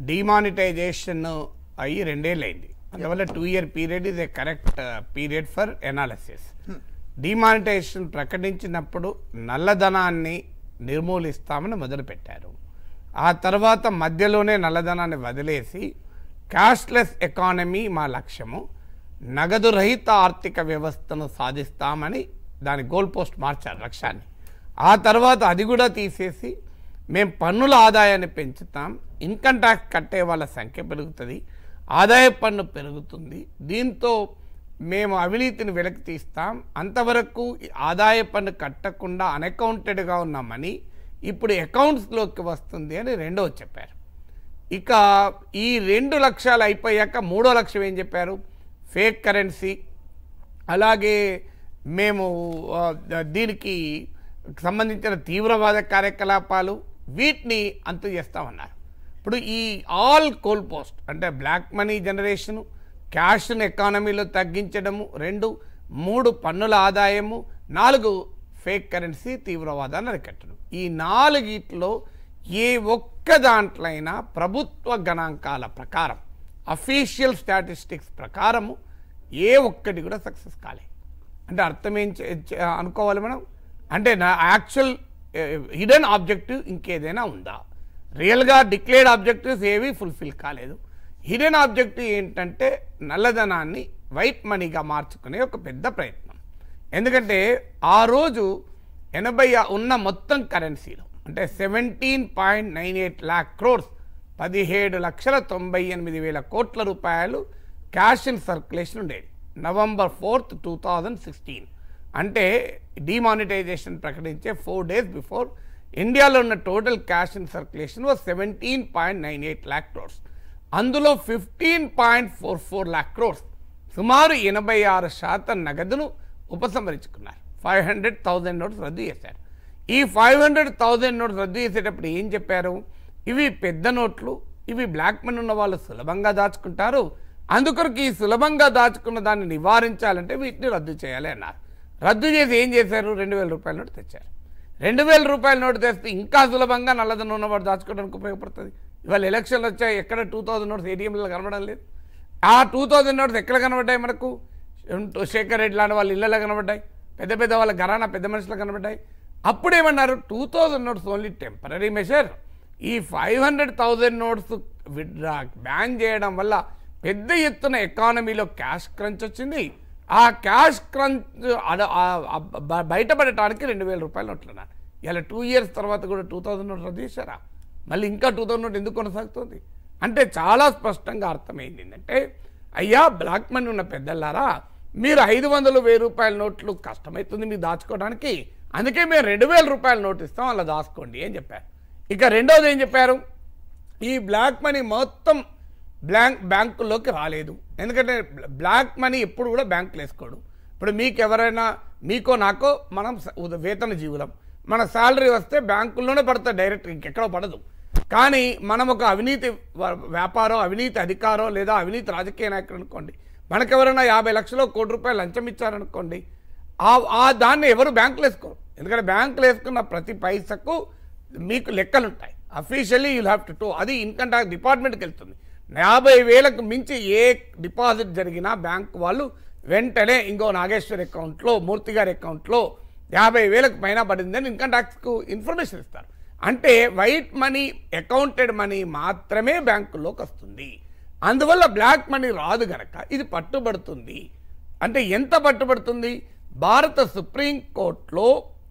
Demonetisation అయ్యి రెండేళ్ళు అయింది అందువల్ల two year period is a correct period for analysis demonetisation ప్రకటించినప్పుడు నల్లధనాన్ని నిర్మూలిస్తామని మొదలుపెట్టారు ఆ తర్వాత మధ్యలోనే నల్లధనాన్ని వదిలేసి క్యాష్లెస్ ఎకానమీ మా లక్ష్యము నగదు రహిత ఆర్థిక వ్యవస్థను సాధిస్తామని దాని గోల్ పోస్ట్ మార్చారు లక్ష్యాన్ని ఆ తర్వాత అది కూడా తీసేసి మేము పన్నుల ఆదాయాన్ని పెంచుతాం ఇన్కమ్ ట్యాక్స్ కట్టే వాళ్ళ సంఖ్య పెరుగుతుంది ఆదాయ పన్ను పెరుగుతుంది దీంతో మేము అవినీతిని వెనక్కి తీస్తాం అంతవరకు ఈ ఆదాయ పన్ను కట్టకుండా అన్అకౌంటెడ్గా ఉన్న మనీ ఇప్పుడు అకౌంట్స్లోకి వస్తుంది అని రెండో చెప్పారు ఇక ఈ రెండు లక్షలు అయిపోయాక మూడో లక్ష్యం ఏం చెప్పారు ఫేక్ కరెన్సీ అలాగే మేము ఆ, దీనికి సంబంధించిన తీవ్రవాద కార్యకలాపాలు వీటిని అంతు చేస్తామన్నారు ఇప్పుడు ఈ ఆల్ కోల్ పోస్ట్ అంటే బ్లాక్ మనీ జనరేషను క్యాష్ను ఎకానమీలో తగ్గించడము రెండు మూడు పన్నుల ఆదాయము నాలుగు ఫేక్ కరెన్సీ తీవ్రవాదాన్ని అరికట్టడం ఈ నాలుగిట్లో ఏ ఒక్క దాంట్లో అయినా ప్రభుత్వ గణాంకాల ప్రకారం అఫీషియల్ స్టాటిస్టిక్స్ ప్రకారము ఏ ఒక్కటి కూడా సక్సెస్ కాలే అంటే అర్థం ఏం చే- చే- అనుకోవాలి మనం అంటే నా యాక్చువల్ హిడెన్ ఆబ్జెక్టివ్ ఇంకేదైనా ఉందా రియల్గా డిక్లేర్డ్ ఆబ్జెక్టివ్స్ ఏవి ఫుల్ఫిల్ కాలేదు హిడెన్ ఆబ్జెక్టివ్ ఏంటంటే నల్లధనాన్ని వైట్ మనీగా మార్చుకునే ఒక పెద్ద ప్రయత్నం ఎందుకంటే ఆ రోజు ఎనభై ఉన్న మొత్తం కరెన్సీలో అంటే seventeen point nine eight lakh crores పదిహేడు లక్షల తొంభై ఎనిమిది వేల కోట్ల రూపాయలు క్యాష్ ఇన్ సర్క్యులేషన్ ఉండేది November fourth two thousand sixteen అంటే డిమానిటైజేషన్ ప్రకటించే ఫోర్ డేస్ బిఫోర్ ఇండియాలో ఉన్న total cash in circulation was seventeen point nine eight lakh crores అందులో fifteen point four four lakh crores సుమారు ఎనభై ఆరు శాతం నగదును ఉపసంహరించుకున్నారు ఫైవ్ హండ్రెడ్ థౌజండ్ నోట్స్ రద్దు చేశారు ఈ ఫైవ్ హండ్రెడ్ థౌజండ్ నోట్స్ రద్దు చేసేటప్పుడు ఏం చెప్పారు ఇవి పెద్ద నోట్లు ఇవి బ్లాక్ మనీ ఉన్న వాళ్ళు సులభంగా దాచుకుంటారు అందుకొరకు ఈ సులభంగా దాచుకున్న దాన్ని నివారించాలంటే వీటిని రద్దు చేయాలి అన్నారు రద్దు చేసి ఏం చేశారు రెండు వేల రూపాయల నోటు తెచ్చారు రెండు వేల రూపాయల నోటు తెస్తే ఇంకా సులభంగా నల్లధనం ఉన్నవాడు దాచుకోవడానికి ఉపయోగపడుతుంది ఇవాళ ఎలక్షన్లు వచ్చాయి ఎక్కడ టూ థౌజండ్ నోట్స్ ఏటీఎంలో కనబడడం లేదు ఆ టూ థౌజండ్ నోట్స్ ఎక్కడ కనబడ్డాయి మనకు శేఖర్ రెడ్డి లాంటి వాళ్ళ ఇళ్ళలో కనబడ్డాయి పెద్ద పెద్ద వాళ్ళ గరానా పెద్ద మనుషులు కనబడ్డాయి అప్పుడు ఏమన్నారు two thousand notes only temporary measure ఈ five hundred thousand notes withdraw ban చేయడం వల్ల పెద్ద ఎత్తున ఎకానమీలో క్యాష్ క్రంచ్ వచ్చింది ఆ క్యాష్ క్రంచ్ అడ- ఆ- ఆ బ- బయటపడటానికి రెండు వేల రూపాయలు నోట్లున్నారు ఇలా టూ ఇయర్స్ తర్వాత కూడా టూ థౌజండ్ నోట్ రద్దు చేశారా మళ్ళీ ఇంకా టూ థౌజండ్ నోట్ ఎందుకు కొనసాగుతుంది అంటే చాలా స్పష్టంగా అర్థమైంది ఏంటంటే అయ్యా బ్లాక్ మనీ ఉన్న పెద్దలారా మీరు ఐదు వందలు వెయ్యి రూపాయల నోట్లు కష్టమవుతుంది మీరు దాచుకోవడానికి అందుకే మేము రెండు వేల రూపాయల నోటు ఇస్తాం అలా దాచుకోండి అని చెప్పారు ఇక రెండోది ఏం చెప్పారు ఈ బ్లాక్ మనీ మొత్తం బ్లాంక్ బ్యాంకుల్లోకి రాలేదు ఎందుకంటే బ్లాక్ మనీ ఎప్పుడు కూడా బ్యాంకులు వేసుకోడు ఇప్పుడు మీకు ఎవరైనా మీకో నాకో మనం స- ఉద- వేతన జీవులం మన శాలరీ వస్తే బ్యాంకుల్లోనే పడుతుంది డైరెక్ట్ ఇంకెక్కడో పడదు కానీ మనం ఒక అవినీతి వ- వ్యాపారం అవినీతి అధికారం లేదా అవినీతి రాజకీయ నాయకుడు అనుకోండి మనకెవరైనా యాభై లక్షలు కోటి రూపాయలు లంచం ఇచ్చారనుకోండి ఆ ఆ దాన్ని ఎవరు బ్యాంకులు వేసుకోరు ఎందుకంటే బ్యాంకులు వేసుకున్న ప్రతి పైసకు మీకు లెక్కలు ఉంటాయి officially you'll have to to అది ఇన్కమ్ ట్యాక్స్ డిపార్ట్మెంట్కి వెళ్తుంది యాభై వేలకు మించి ఏ డిపాజిట్ జరిగినా బ్యాంక్ వాళ్ళు వెంటనే ఇంకో నాగేశ్వర్ అకౌంట్లో మూర్తి గారి అకౌంట్లో యాభై వేలకు పైన పడిందని ఇన్కమ్ ట్యాక్స్కు ఇన్ఫర్మేషన్ ఇస్తారు అంటే వైట్ మనీ అకౌంటెడ్ మనీ మాత్రమే బ్యాంకుల్లోకి వస్తుంది అందువల్ల బ్లాక్ మనీ రాదు గనక ఇది పట్టుబడుతుంది అంటే ఎంత పట్టుబడుతుంది భారత సుప్రీం కోర్టులో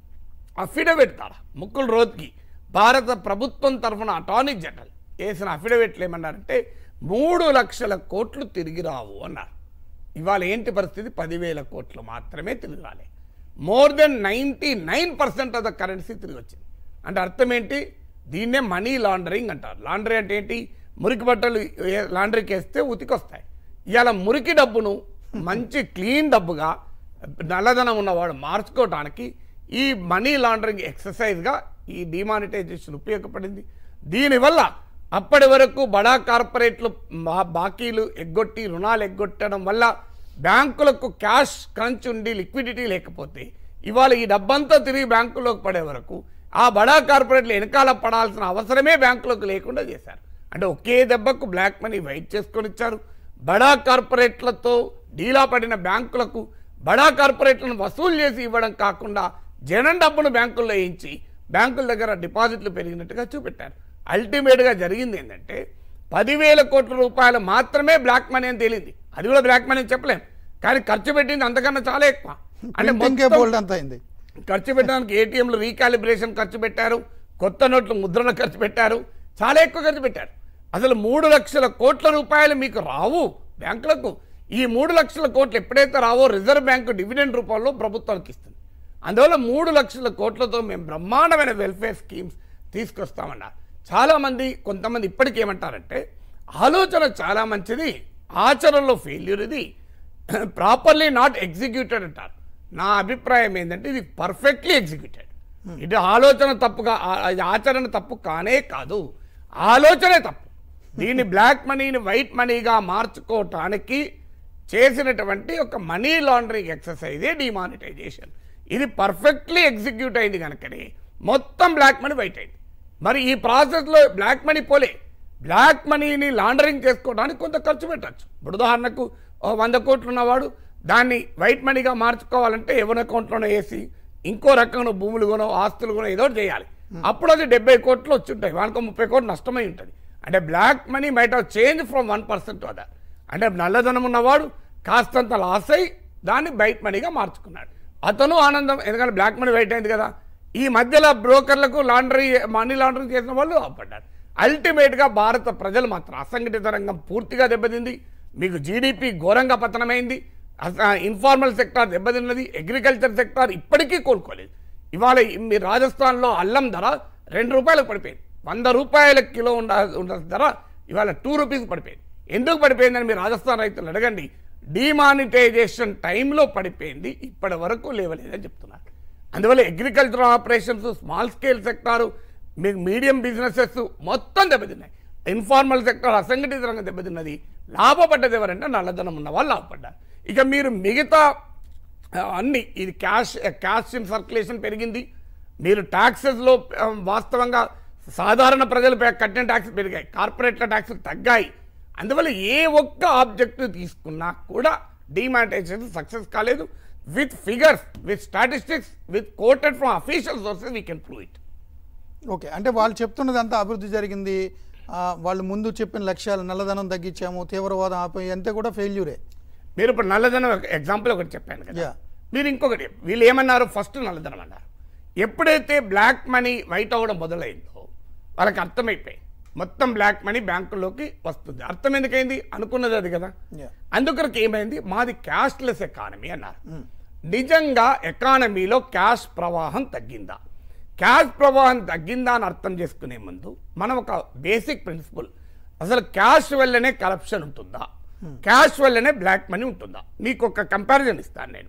అఫిడవిట్ ద్వారా ముక్కుల్ రోజ్కి భారత ప్రభుత్వం తరఫున అటార్నీ జనరల్ వేసిన అఫిడవిట్లు ఏమన్నారంటే మూడు లక్షల కోట్లు తిరిగి రావు అన్నారు ఇవాళ ఏంటి పరిస్థితి పదివేల కోట్లు మాత్రమే తిరిగి రాలే more than ninety nine percent of the currency తిరిగి వచ్చింది అంటే అర్థం ఏంటి దీన్నే మనీ లాండరింగ్ అంటారు లాండరీ అంటే ఏంటి మురికి బట్టలు ఏ- లాండరీకి వేస్తే ఉతికొస్తాయి ఇవాళ మురికి డబ్బును మంచి క్లీన్ డబ్బుగా నల్లధనం ఉన్నవాడు మార్చుకోవటానికి ఈ మనీ లాండరింగ్ ఎక్సర్సైజ్గా ఈ డిమానిటైజేషన్ ఉపయోగపడింది దీనివల్ల అప్పటి వరకు బడా కార్పొరేట్లు బా- బాకీలు ఎగ్గొట్టి రుణాలు ఎగ్గొట్టడం వల్ల బ్యాంకులకు క్యాష్ క్రంచ్ ఉండి లిక్విడిటీ లేకపోతే ఇవాళ ఈ డబ్బంతా తిరిగి బ్యాంకులోకి పడే వరకు ఆ బడా కార్పొరేట్లు వెనకాల పడాల్సిన అవసరమే బ్యాంకులకు లేకుండా చేశారు అంటే ఒకే దెబ్బకు బ్లాక్ మనీ వైట్ చేసుకొని ఇచ్చారు బడా కార్పొరేట్లతో డీలా పడిన బ్యాంకులకు బడా కార్పొరేట్లను వసూలు చేసి ఇవ్వడం కాకుండా జనం డబ్బును బ్యాంకుల్లో వేయించి బ్యాంకుల దగ్గర డిపాజిట్లు పెరిగినట్టుగా చూపెట్టారు అల్టిమేట్గా జరిగింది ఏంటంటే పదివేల కోట్ల రూపాయలు మాత్రమే బ్లాక్ మనీ అని తేలింది అది కూడా బ్లాక్ మనీ అని చెప్పలేం కానీ ఖర్చు పెట్టింది అంతకన్నా చాలా ఎక్కువ అంటే ప్రింటింగ్కే మొత్తం బోల్డ్ అంత అయింది ఖర్చు పెట్టడానికి ఏటీఎంలు రీకాలిబ్రేషన్ ఖర్చు పెట్టారు కొత్త నోట్లు ముద్రణ ఖర్చు పెట్టారు చాలా ఎక్కువ ఖర్చు పెట్టారు అసలు మూడు లక్షల కోట్ల రూపాయలు మీకు రావు బ్యాంకులకు ఈ మూడు లక్షల కోట్లు ఎప్పుడైతే రావో రిజర్వ్ బ్యాంకు డివిడెండ్ రూపంలో ప్రభుత్వానికి ఇస్తుంది అందువల్ల మూడు లక్షల కోట్లతో మేము బ్రహ్మాండమైన వెల్ఫేర్ స్కీమ్స్ తీసుకొస్తామన్నారు చాలామంది కొంతమంది ఇప్పటికీ ఏమంటారంటే ఆలోచన చాలా మంచిది ఆచరణలో ఫెయిల్యూర్ ఇది ప్రాపర్లీ నాట్ ఎగ్జిక్యూటెడ్ అంటారు నా అభిప్రాయం ఏంటంటే ఇది పర్ఫెక్ట్లీ ఎగ్జిక్యూటెడ్ ఇది ఆలోచన తప్పుగా ఆ- ఇది ఆచరణ తప్పు కానే కాదు ఆలోచనే తప్పు దీన్ని బ్లాక్ మనీని వైట్ మనీగా మార్చుకోవటానికి చేసినటువంటి ఒక మనీ లాండరింగ్ ఎక్సర్సైజే డిమానిటైజేషన్ ఇది పర్ఫెక్ట్లీ ఎగ్జిక్యూట్ అయింది కనుకనే మొత్తం బ్లాక్ మనీ వైట్ అయింది మరి ఈ ప్రాసెస్లో బ్లాక్ మనీ పోలే బ్లాక్ మనీని లాండరింగ్ చేసుకోవడానికి కొంత ఖర్చు పెట్టచ్చు ఇప్పుడు ఉదాహరణకు ఓ వంద కోట్లు ఉన్నవాడు దాన్ని వైట్ మనీగా మార్చుకోవాలంటే ఎవరి అకౌంట్లోనే వేసి ఇంకో రకంగా భూములు కొనో ఆస్తులు కొనో ఏదో ఒకటి చేయాలి అప్పుడు అది డెబ్బై కోట్లు వచ్చి ఉంటాయి వానికి ముప్పై కోట్లు నష్టమై ఉంటుంది అంటే black money might have change from one percent to other అంటే నల్లధనం ఉన్నవాడు కాస్తంత లాస్ అయి దాన్ని బయట మనీగా మార్చుకున్నాడు అతను ఆనందం ఎందుకంటే బ్లాక్ మనీ వైట్ అయింది కదా ఈ మధ్యలో బ్రోకర్లకు లాండరీ మనీ లాండరింగ్ చేసిన వాళ్ళు అప్పడ్డారు అల్టిమేట్గా భారత ప్రజలు మాత్రం అసంఘటిత రంగం పూర్తిగా దెబ్బతింది మీకు జీడిపి ఘోరంగా పతనమైంది ఇన్ఫార్మల్ సెక్టార్ దెబ్బతిన్నది అగ్రికల్చర్ సెక్టార్ ఇప్పటికీ కోలుకోలేదు ఇవాళ ఈ- మీ రాజస్థాన్లో అల్లం ధర రెండు రూపాయలకు పడిపోయింది వంద రూపాయల కిలో ఉండ ఉండాల్సిన ధర ఇవాళ టూ రూపీస్ పడిపోయింది ఎందుకు పడిపోయిందని మీరు రాజస్థాన్ రైతులు అడగండి డిమానిటైజేషన్ టైంలో పడిపోయింది ఇప్పటి వరకు లేవలేదని చెప్తున్నారు అందువల్ల agriculture operations small scale sector మీకు మీడియం బిజినెసెస్ మొత్తం దెబ్బతిన్నాయి ఇన్ఫార్మల్ సెక్టర్ అసంఘటిత రంగం దెబ్బతిన్నది లాభపడ్డది ఎవరంటే నల్లధనం ఉన్న వాళ్ళు లాభపడ్డారు ఇక మీరు మిగతా ఆ, అన్ని ఇది క్యాష్ క్యాష్ ఇన్ సర్క్యులేషన్ పెరిగింది మీరు ట్యాక్సెస్లో వాస్తవంగా సాధారణ ప్రజలు పే- కట్టిన ట్యాక్స్ పెరిగాయి కార్పొరేట్ల ట్యాక్సులు తగ్గాయి అందువల్ల ఏ ఒక్క ఆబ్జెక్టివ్ తీసుకున్నా కూడా డిమానిటైజేషన్ సక్సెస్ కాలేదు with figures with statistics with quoted from official sources we can prove it okay అంటే వాళ్ళు చెప్తున్నది అంతా అభివృద్ధి జరిగింది ఆ, వాళ్ళు ముందు చెప్పిన లక్ష్యాలు నల్లధనం తగ్గించాము తీవ్రవాదం ఆపి అంతే కూడా ఫెయిల్యూరే మీరు ఇప్పుడు నల్లధనం ఎగ్జాంపుల్ ఒకటి చెప్పాను కదా Yeah. మీరు ఇంకొకటి వీళ్ళు ఏమన్నారు ఫస్ట్ నల్లధనం అన్నారు ఎప్పుడైతే బ్లాక్ మనీ వైట్ అవ్వడం మొదలైందో వాళ్ళకి అర్థమైపోయి మొత్తం బ్లాక్ మనీ బ్యాంకుల్లోకి వస్తుంది అర్థం ఎందుకైంది అనుకున్నది అది కదా Yeah. అందుకొరకు ఏమైంది మాది క్యాష్లెస్ ఎకానమీ అన్నారు నిజంగా ఎకానమీలో క్యాష్ ప్రవాహం తగ్గిందా క్యాష్ ప్రవాహం తగ్గిందా అని అర్థం చేసుకునే ముందు మనం ఒక బేసిక్ ప్రిన్సిపల్ అసలు క్యాష్ వల్లనే కరప్షన్ ఉంటుందా క్యాష్ వల్లనే బ్లాక్ మనీ ఉంటుందా మీకు ఒక కంపారిజన్ ఇస్తాను నేను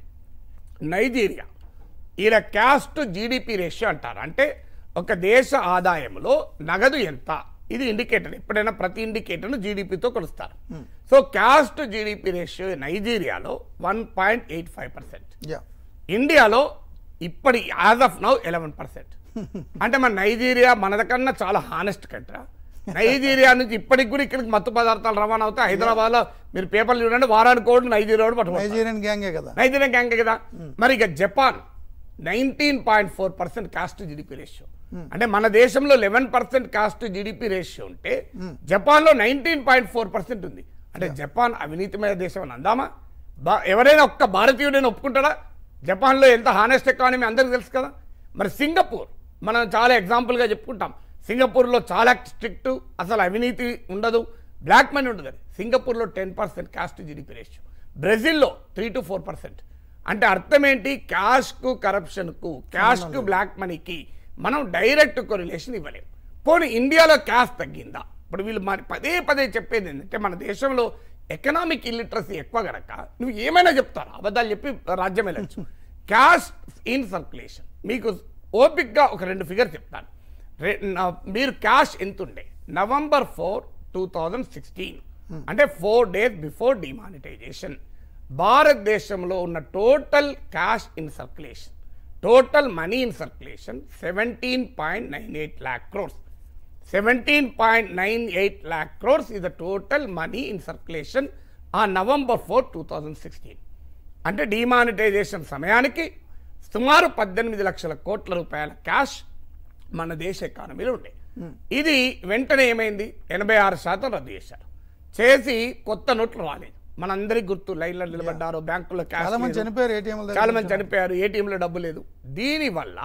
నైజీరియా ఈయన క్యాష్ టు జీడిపి రేషియో అంటారు అంటే ఒక దేశ ఆదాయంలో నగదు ఎంత ఇది ఇండికేటర్ ఎప్పుడైనా ప్రతి ఇండికేటర్ను జీడిపితో కొలుస్తారు so cash to GDP ratio నైజీరియాలో one point eight five percent yeah ఇండియాలో ఇప్పటి as of now eleven percent అంటే మన నైజీరియా మనదకన్నా చాలా హానెస్ట్ కంట్రా నైజీరియా నుంచి ఇప్పటికి కూడా ఇక్కడికి మత్తు పదార్థాలు రవాణా అవుతాయి హైదరాబాద్లో మీరు పేపర్లు చూడండి వారానికి కోడ్ నైజీరియా వాడు పట్టుకుంటారు నైజీరియన్ గ్యాంగే కదా నైజీరియా గ్యాంగ్ కదా మరి ఇక Japan nineteen point four percent cash to GDP ratio అంటే మన దేశంలో eleven percent cash to GDP ratio ఉంటే జపాన్లో నైన్టీన్ పాయింట్ ఫోర్ పర్సెంట్ ఉంది అంటే జపాన్ అవినీతిమయ దేశం అని అందామా బా ఎవరైనా ఒక్క భారతీయుడైనా ఒప్పుకుంటాడా జపాన్లో ఎంత హానెస్ట్ ఎకానమీ అందరికీ తెలుసు కదా మరి సింగపూర్ మనం చాలా ఎగ్జాంపుల్గా చెప్పుకుంటాం సింగపూర్లో చాలా స్ట్రిక్ట్ అసలు అవినీతి ఉండదు బ్లాక్ మనీ ఉండదు సింగపూర్లో ten percent cash to GDP ratio బ్రెజిల్లో త్రీ టు ఫోర్ పర్సెంట్ అంటే అర్థం ఏంటి క్యాష్కు కరప్షన్కు క్యాష్కు బ్లాక్ మనీకి మనం డైరెక్ట్ కొరిలేషన్ ఇవ్వలేము పోనీ ఇండియాలో క్యాష్ తగ్గిందా ఇప్పుడు వీళ్ళు మరి పదే పదే చెప్పేది ఏంటంటే మన దేశంలో ఎకనామిక్ ఇల్లిటరసీ ఎక్కువ గనక నువ్వు ఏమైనా చెప్తారు అబద్ధాలు చెప్పి రాజ్యం వెళ్ళచ్చు క్యాష్ ఇన్ సర్క్యులేషన్ మీకు ఓపిక్గా ఒక రెండు ఫిగర్ చెప్తాను రె- నా- మీరు క్యాష్ ఎంత ఉండే November four two thousand sixteen అంటే ఫోర్ డేస్ బిఫోర్ డిమానిటైజేషన్ భారతదేశంలో ఉన్న total cash in circulation total money in circulation seventeen point nine eight lakh crores seventeen point nine eight lakh crores is the total money in circulation ఆ November four two thousand sixteen అంటే demonetization సమయానికి సుమారు పద్దెనిమిది లక్షల కోట్ల రూపాయల క్యాష్ మన దేశ ఎకానమీలో ఉండే ఇది వెంటనే ఏమైంది ఎనభై ఆరు శాతం రద్దు చేశారు చేసి కొత్త నోట్లు రాలేదు మనందరికి గుర్తు లైన్లో నిలబడ్డారు బ్యాంకుల్లో క్యాష్ చాలా మంది లేదు. చనిపోయారు ఏటీఎంల చాలా మంది చనిపోయారు ఏటీఎంలో డబ్బు లేదు దీనివల్ల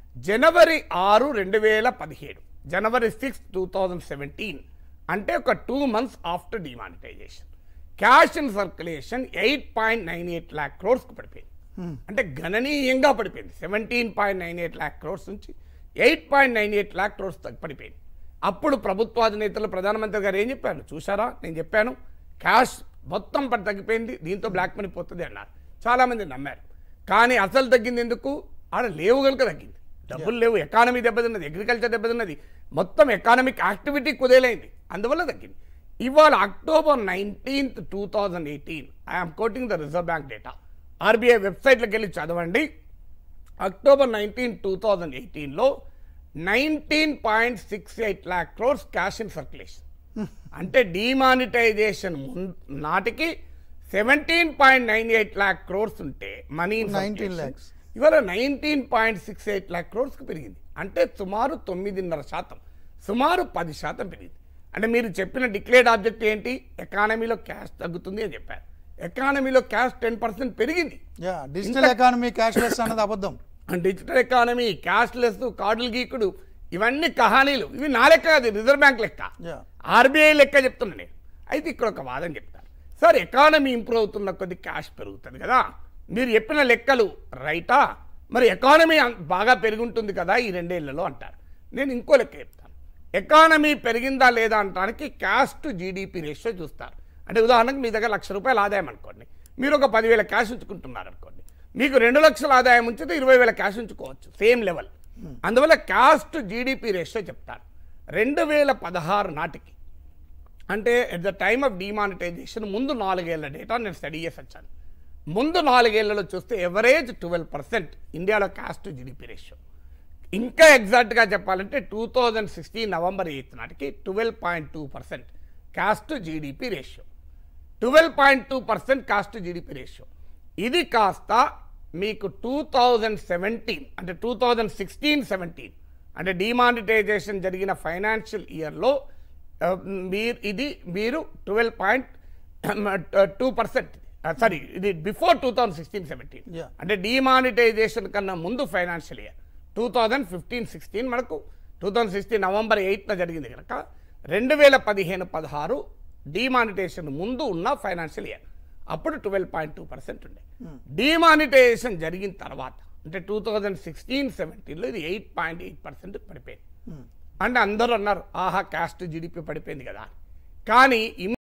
జనవరి ఆరు రెండు వేల పదిహేడు January six two thousand seventeen అంటే ఒక two months after demonetization cash in circulation eight point nine eight lakh క్రోర్స్కి పడిపోయింది అంటే గణనీయంగా పడిపోయింది seventeen point nine eight lakh crores నుంచి eight point nine eight lakh crores పడిపోయింది అప్పుడు ప్రభుత్వాధినేతలు ప్రధానమంత్రి గారు ఏం చెప్పారు చూసారా నేను చెప్పాను క్యాష్ మొత్తం పడి తగ్గిపోయింది దీంతో బ్లాక్ మనీ పోతుంది అన్నారు చాలామంది నమ్మారు కానీ అసలు తగ్గింది ఎందుకు ఆడ లేవు కనుక తగ్గింది డబ్బులు లేవు ఎకానమీ దెబ్బతిన్నది అగ్రికల్చర్ దెబ్బతిన్నది మొత్తం ఎకానమిక్ యాక్టివిటీ కుదేలైంది అందువల్ల తగ్గింది ఇవాళ October nineteenth two thousand eighteen I'm quoting the Reserve Bank data RBI వెబ్సైట్లోకి వెళ్ళి చదవండి అక్టోబర్ నైన్టీన్ టూ థౌజండ్ ఎయిటీన్లో nineteen point six eight lakh crores cash in circulation అంటే డిమానిటైజేషన్ నాటికి seventeen point nine eight lakh crores ఉంటే మనీ 19 lakhs. ఇవాళ nineteen point six eight lakh క్రోర్స్కి పెరిగింది అంటే సుమారు తొమ్మిదిన్నర శాతం సుమారు పది శాతం పెరిగింది అంటే మీరు చెప్పిన డిక్లేర్డ్ ఆబ్జెక్ట్ ఏంటి ఎకానమీలో క్యాష్ తగ్గుతుంది అని చెప్పారు ఎకానమీలో క్యాష్ టెన్ పర్సెంట్ పెరిగింది యా డిజిటల్ ఎకానమీ క్యాష్లెస్ అన్నది అబద్ధం డిజిటల్ ఎకానమీ క్యాష్లెస్ కార్డులు గీకుడు ఇవన్నీ కహానీలు ఇవి నా లెక్క కాదు రిజర్వ్ బ్యాంక్ లెక్క యా ఆర్బీఐ లెక్క చెప్తున్నా నేను అయితే ఇక్కడ ఒక వాదన చెప్తాను సార్ ఎకానమీ ఇంప్రూవ్ అవుతున్న కొద్ది క్యాష్ పెరుగుతుంది కదా మీరు చెప్పిన లెక్కలు రైటా మరి ఎకానమీ అం- బాగా పెరిగి ఉంటుంది కదా ఈ రెండేళ్లలో అంటారు నేను ఇంకో లెక్క చెప్తాను ఎకానమీ పెరిగిందా లేదా అనడానికి క్యాష్ టు జీడిపి రేషియో చూస్తారు అంటే ఉదాహరణకు మీ దగ్గర లక్ష రూపాయల ఆదాయం అనుకోండి మీరు ఒక పదివేల క్యాష్ ఉంచుకుంటున్నారు అనుకోండి మీకు రెండు లక్షల ఆదాయం ఉంచితే ఇరవై వేల క్యాష్ ఉంచుకోవచ్చు సేమ్ లెవెల్ అందువల్ల క్యాష్ టు జీడిపి రేషియో చెప్తారు రెండు వేల పదహారు నాటికి అంటే at the time of demonetization ముందు నాలుగేళ్ల డేటా నేను స్టడీ చేసి వచ్చాను ముందు నాలుగేళ్లలో చూస్తే ఎవరేజ్ ట్వెల్వ్ పర్సెంట్ ఇండియాలో క్యాస్ట్ జీడిపి రేషియో ఇంకా ఎగ్జాక్ట్గా చెప్పాలంటే two thousand sixteen November eighth నాటికి twelve point two percent cash to GDP ratio twelve point two percent cash to GDP ratio ఇది కాస్త మీకు టూ థౌజండ్ సెవెంటీన్ అంటే టూ థౌజండ్ సిక్స్టీన్ సెవెంటీన్ అంటే డిమానిటైజేషన్ జరిగిన ఫైనాన్షియల్ ఇయర్లో మీరు ఇది మీరు twelve point two percent sorry ఇది before two thousand sixteen seventeen Yeah. అంటే డిమానిటైజేషన్ కన్నా ముందు financial year two thousand fifteen sixteen మనకు టూ థౌజండ్ సిక్స్టీన్ నవంబర్ ఎయిత్న జరిగింది కనుక రెండు వేల పదిహేను పదహారు డిమానిటైజేషన్ ముందు ఉన్న ఫైనాన్షియల్ ఇయర్ అప్పుడు ట్వెల్వ్ పాయింట్ టూ పర్సెంట్ ఉండే డిమానిటైజేషన్ జరిగిన తర్వాత అంటే టూ థౌజండ్ సిక్స్టీన్ సెవెంటీన్లో ఇది ఎయిట్ పాయింట్ ఎయిట్ పర్సెంట్ పడిపోయింది అంటే అందరూ అన్నారు ఆహా క్యాస్ట్ జీడిపి పడిపోయింది కదా అని. కానీ